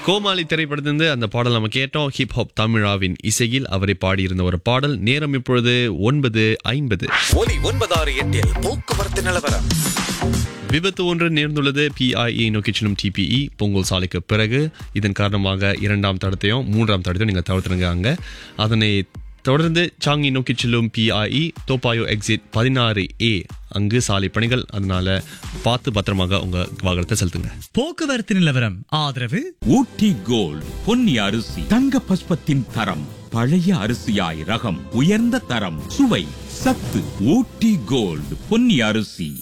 கோமாளி திரைப்படத்திலிருந்து அந்த பாடல் நம்ம கேட்டோம் ஹிப் ஹாப் தமிழாவின் இசையில் அவரை பாடியிருந்த ஒரு பாடல் நேரம் இப்பொழுது ஒன்பது ஐம்பது ஒலி ஒன்பதாறு எட்டில் போக்குவரத்து நிலவரம் விபத்து ஒன்று நேர்ந்துள்ளது பிஐஇ நோக்கி செல்லும் டிபிஇ பொங்கல் சாலைக்கு பிறகு இதன் காரணமாக இரண்டாம் தடத்தையும் மூன்றாம் தடத்தையும் நீங்கள் தவிர்த்துருங்க அங்க அதனை தொடர்ந்து சாங்கி நோக்கி செல்லும் பிஐஇ தோப்பாயோ எக்ஸிட் பதினாறு ஏ அங்கு சாலை பணிகள் அதனால பார்த்து பத்திரமாக உங்க வாகனத்தை செலுத்துங்க போக்குவரத்து நிலவரம் ஆதரவு ஊட்டி கோல்ட் பொன்னி அரிசி தங்க பஸ்பத்தின் தரம் பழைய அரிசியாய் ரகம் உயர்ந்த தரம் சுவை சத்து ஊட்டி கோல்ட் பொன்னி அரிசி